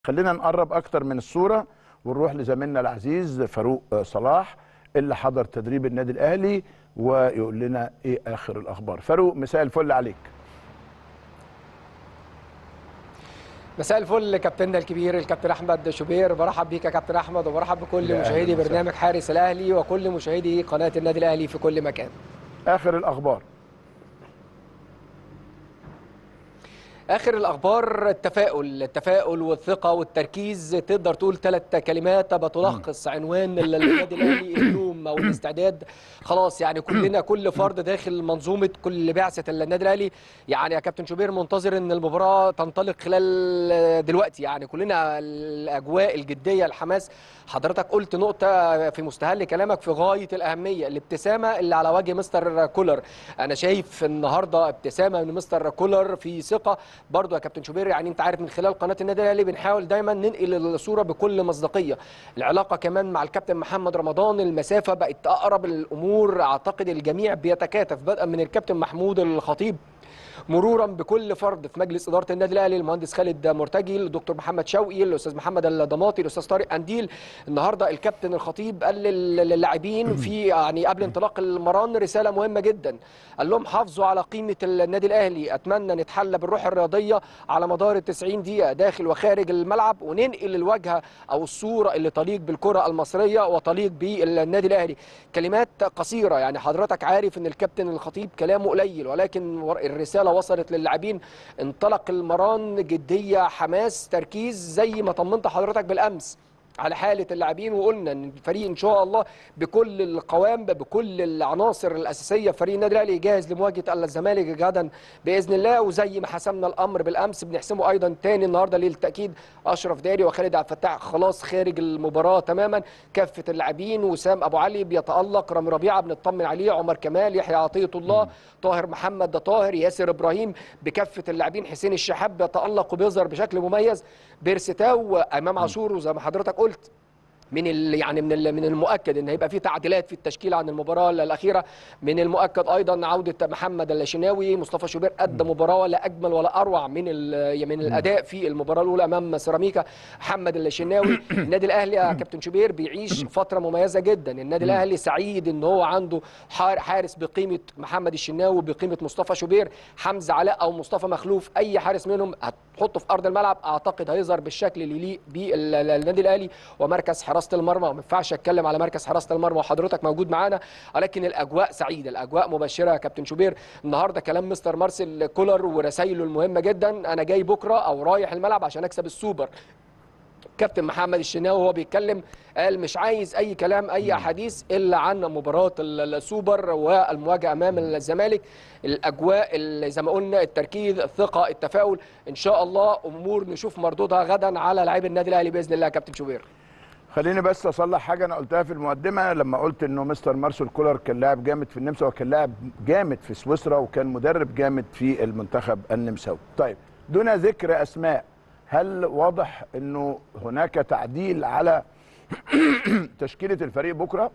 خلينا نقرب اكتر من الصوره ونروح لزميلنا العزيز فاروق صلاح اللي حضر تدريب النادي الاهلي ويقول لنا ايه اخر الاخبار فاروق مساء الفل عليك مساء الفل كابتننا الكبير الكابتن احمد شوبير برحب بيك يا كابتن احمد وبرحب بكل يا مشاهدي أهلا وسهلا. برنامج حارس الاهلي وكل مشاهدي قناه النادي الاهلي في كل مكان اخر الاخبار اخر الاخبار التفاؤل التفاؤل والثقه والتركيز تقدر تقول ثلاث كلمات بتلخص عنوان ال- النادي الاهلي اليوم او الاستعداد خلاص يعني كلنا كل فرد داخل منظومه كل بعثه النادي الاهلي يعني يا كابتن شوبير منتظر ان المباراه تنطلق خلال دلوقتي يعني كلنا الاجواء الجديه الحماس حضرتك قلت نقطه في مستهل كلامك في غايه الاهميه الابتسامه اللي على وجه مستر كولر انا شايف النهارده ابتسامه من مستر كولر في ثقه برضو يا كابتن شوبير يعني انت عارف من خلال قناه النادي الاهلي بنحاول دايما ننقل الصوره بكل مصداقيه العلاقه كمان مع الكابتن محمد رمضان المسافه بقت اقرب الامور اعتقد الجميع بيتكاتف بدءا من الكابتن محمود الخطيب مرورا بكل فرد في مجلس اداره النادي الاهلي المهندس خالد مرتجي الدكتور محمد شوقي الاستاذ محمد الضماطي الاستاذ طارق انديل النهارده الكابتن الخطيب قال لل- للاعبين في يعني قبل انطلاق المران رساله مهمه جدا قال لهم حافظوا على قيمه النادي الاهلي اتمنى نتحلى بالروح الرياضيه على مدار ال 90 دقيقه داخل وخارج الملعب وننقل الواجهه او الصوره اللي تليق بالكره المصريه وتليق بالنادي الاهلي كلمات قصيره يعني حضرتك عارف ان الكابتن الخطيب كلامه قليل ولكن ور- الرساله وصلت للاعبين انطلق المران جديه حماس تركيز زي ما طمنت حضرتك بالامس على حاله اللاعبين وقلنا ان الفريق ان شاء الله بكل القوام بكل العناصر الاساسيه في فريق النادي الاهلي جاهز لمواجهه الزمالك غدا باذن الله وزي ما حسمنا الامر بالامس بنحسمه ايضا تاني النهارده للتاكيد اشرف داري وخالد عبد الفتاح خلاص خارج المباراه تماما كافه اللاعبين وسام ابو علي بيتالق رامي ربيعه بنطمن عليه عمر كمال يحيى عطيه الله طاهر محمد ده طاهر ياسر ابراهيم بكافه اللاعبين حسين الشحاب بيتالق وبيظهر بشكل مميز بيرستاو امام عاشور وزي ما حضرتك قلت من ال يعني من ال من المؤكد ان هيبقى في تعديلات في التشكيل عن المباراه الاخيره من المؤكد ايضا عوده محمد الشناوي مصطفى شوبير ادى مباراه لا اجمل ولا اروع من ال- من الاداء في المباراه الاولى امام سيراميكا محمد الشناوي النادي الاهلي يا كابتن شوبير بيعيش فتره مميزه جدا النادي الاهلي سعيد ان هو عنده حار- حارس بقيمه محمد الشناوي بقيمه مصطفى شوبير حمزه علاء او مصطفى مخلوف اي حارس منهم هتحطه في ارض الملعب اعتقد هيظهر بالشكل اللي يليق بالنادي الاهلي ومركز حراسه المرمى وما ينفعش اتكلم على مركز حراسه المرمى وحضرتك موجود معانا ولكن الاجواء سعيده الاجواء مبشره يا كابتن شوبير النهارده كلام مستر مارسيل كولر ورسايله المهمه جدا انا جاي بكره او رايح الملعب عشان اكسب السوبر كابتن محمد الشناوي وهو بيتكلم قال مش عايز اي كلام اي احاديث الا عن مباراه ال- السوبر والمواجهه امام الزمالك الاجواء اللي زي ما قلنا التركيز الثقه التفاؤل ان شاء الله امور نشوف مردودها غدا على لاعبي النادي الاهلي باذن الله يا كابتن شوبير خليني بس اصلح حاجه انا قلتها في المقدمه لما قلت انه مستر مارسيل كولر كان لاعب جامد في النمسا وكان لاعب جامد في سويسرا وكان مدرب جامد في المنتخب النمساوي طيب دون ذكر اسماء هل واضح انه هناك تعديل على تشكيله الفريق بكره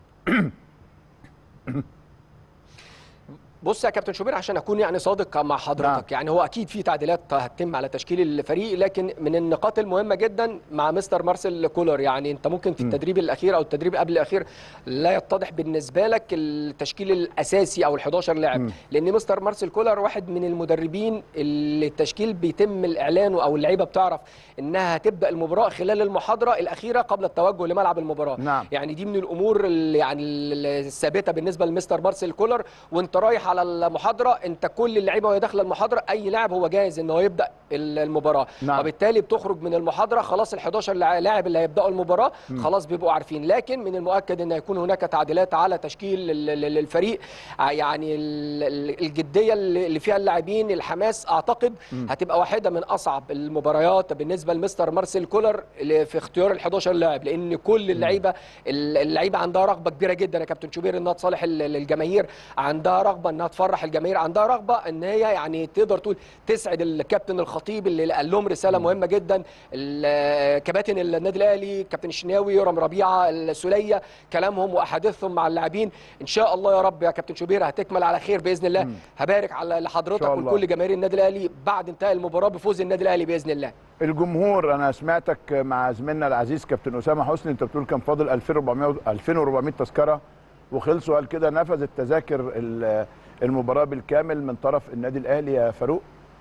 بص يا كابتن شوبير عشان اكون يعني صادق مع حضرتك نعم. يعني هو اكيد في تعديلات هتتم على تشكيل الفريق لكن من النقاط المهمه جدا مع مستر مارسيل كولر يعني انت ممكن في التدريب الاخير او التدريب قبل الاخير لا يتضح بالنسبه لك التشكيل الاساسي او ال11 لاعب لان مستر مارسيل كولر واحد من المدربين اللي التشكيل بيتم الاعلان او اللعيبه بتعرف انها هتبدا المباراه خلال المحاضره الاخيره قبل التوجه لملعب المباراه نعم. يعني دي من الامور اللي يعني الثابته بالنسبه لمستر مارسيل كولر وانت رايح على المحاضره انت كل اللعيبه وهي داخله المحاضره اي لاعب هو جاهز ان هو يبدا ال- المباراه نعم. وبالتالي بتخرج من المحاضره خلاص ال11 لاعب اللي هيبداوا المباراه خلاص بيبقوا عارفين لكن من المؤكد ان هيكون هناك تعديلات على تشكيل ال- ال- الفريق ع- يعني ال- ال- الجديه اللي اللي فيها اللاعبين الحماس اعتقد هتبقى واحده من اصعب المباريات بالنسبه لمستر مارسيل كولر اللي في اختيار ال11 لاعب لان كل اللعيبه اللعيبه عندها رغبه كبيره جدا يا كابتن شوبير انها تصالح ال- الجماهير عندها رغبه انها انها تفرح الجماهير عندها رغبه ان هي يعني تقدر تقول تسعد الكابتن الخطيب اللي قال لهم رساله مهمه جدا ال- كباتن النادي الاهلي كابتن الشناوي رامي ربيعه السوليه كلامهم واحاديثهم مع اللاعبين ان شاء الله يا رب يا كابتن شوبير هتكمل على خير باذن الله هبارك على لحضرتك إن شاء الله. ولكل جماهير النادي الاهلي بعد انتهاء المباراه بفوز النادي الاهلي باذن الله الجمهور انا سمعتك مع زميلنا العزيز كابتن اسامه حسني انت بتقول كان فاضل 2400 2400 تذكره وخلصوا قال كده نفذت تذاكر ال- المباراه بالكامل من طرف النادي الاهلي يا فاروق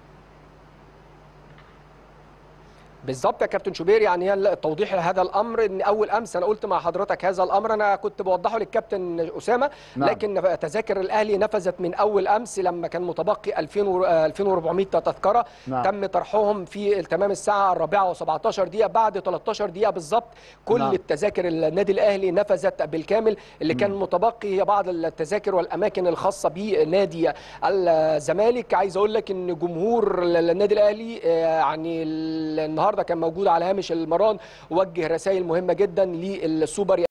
بالظبط يا كابتن شوبير يعني هي التوضيح لهذا الامر ان اول امس انا قلت مع حضرتك هذا الامر انا كنت بوضحه للكابتن اسامه نعم. لكن تذاكر الاهلي نفذت من اول امس لما كان متبقي 2000 و- آه، 2400 تذكره نعم. تم طرحهم في تمام الساعه الرابعه و17 دقيقه بعد 13 دقيقه بالظبط كل نعم. التذاكر النادي الاهلي نفذت بالكامل اللي كان متبقي هي بعض التذاكر والاماكن الخاصه بنادي الزمالك عايز اقول لك ان جمهور النادي الاهلي آه، يعني النهارده كان موجود على هامش المران وجه رسائل مهمه جدا للسوبر